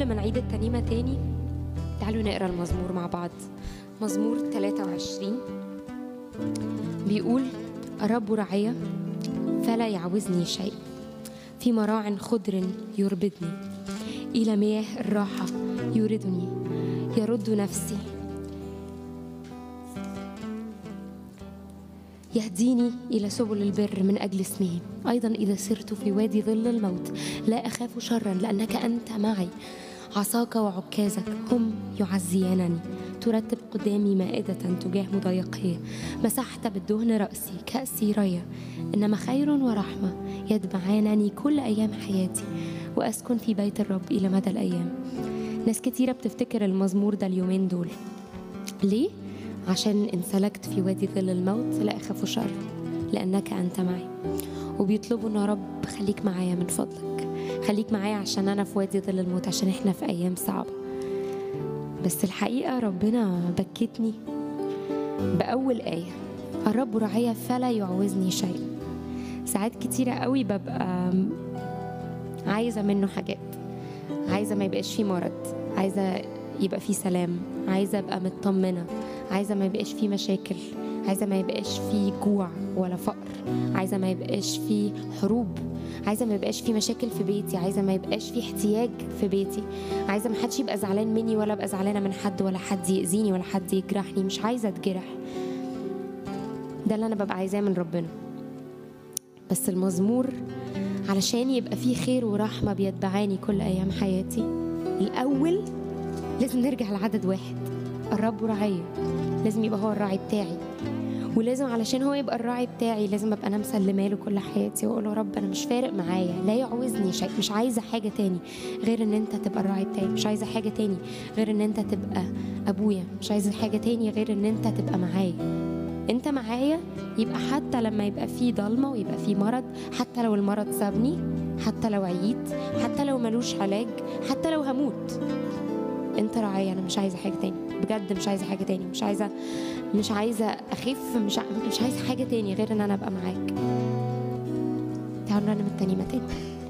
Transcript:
قبل ما نعيد الترنيمة تاني تعالوا نقرا المزمور مع بعض مزمور 23 بيقول الرب رعية فلا يعوزني شيء في مراع خضر يربدني إلى مياه الراحة يوردني يرد نفسي يهديني إلى سبل البر من أجل اسمه أيضا إذا سرت في وادي ظل الموت لا أخاف شرا لأنك أنت معي عصاك وعكازك هم يعزيانني ترتب قدامي مائدة تجاه مضايقيه مسحت بالدهن رأسي كأسي ريا إنما خير ورحمة يتبعانني كل أيام حياتي وأسكن في بيت الرب إلى مدى الأيام ناس كتيرة بتفتكر المزمور ده اليومين دول ليه؟ عشان إن سلكت في وادي ظل الموت لا أخاف شر لأنك أنت معي وبيطلبوا إن يا رب خليك معايا من فضلك خليك معايا عشان أنا في وادي ظل الموت عشان إحنا في أيام صعبة بس الحقيقة ربنا بكتني بأول آية الرب رعايا فلا يعوزني شيء ساعات كتيرة قوي ببقى عايزة منه حاجات عايزة ما يبقاش فيه مرض عايزة يبقى فيه سلام عايزة أبقى مطمنة عايزة ما يبقاش فيه مشاكل عايزة ما يبقاش فيه جوع ولا فقر عايزة ما يبقاش فيه حروب عايزة ما يبقاش فيه مشاكل في بيتي عايزة ما يبقاش فيه احتياج في بيتي عايزة ما حدش يبقى زعلان مني ولا ابقى زعلانة من حد ولا حد يأذيني ولا حد يجرحني مش عايزة اتجرح ده اللي انا ببقى عايزاه من ربنا بس المزمور علشان يبقى فيه خير ورحمة بيتبعاني كل أيام حياتي الأول لازم نرجع لعدد واحد الرب رعية لازم يبقى هو الراعي بتاعي ولازم علشان هو يبقى الراعي بتاعي لازم ابقى انا مسلمه له كل حياتي واقول له يا رب انا مش فارق معايا لا يعوزني شيء مش عايزه حاجه تاني غير ان انت تبقى الراعي بتاعي مش عايزه حاجه تاني غير ان انت تبقى ابويا مش عايزه حاجه تاني غير ان انت تبقى معايا انت معايا يبقى حتى لما يبقى في ضلمه ويبقى في مرض حتى لو المرض سابني حتى لو عييت حتى لو ملوش علاج حتى لو هموت انت راعي انا مش عايزه حاجه تاني بجد مش عايزه حاجه تاني مش عايزه مش عايزه اخف مش ع... مش عايزه حاجه تاني غير ان انا ابقى معاك تعالوا نرنم الترنيمه تاني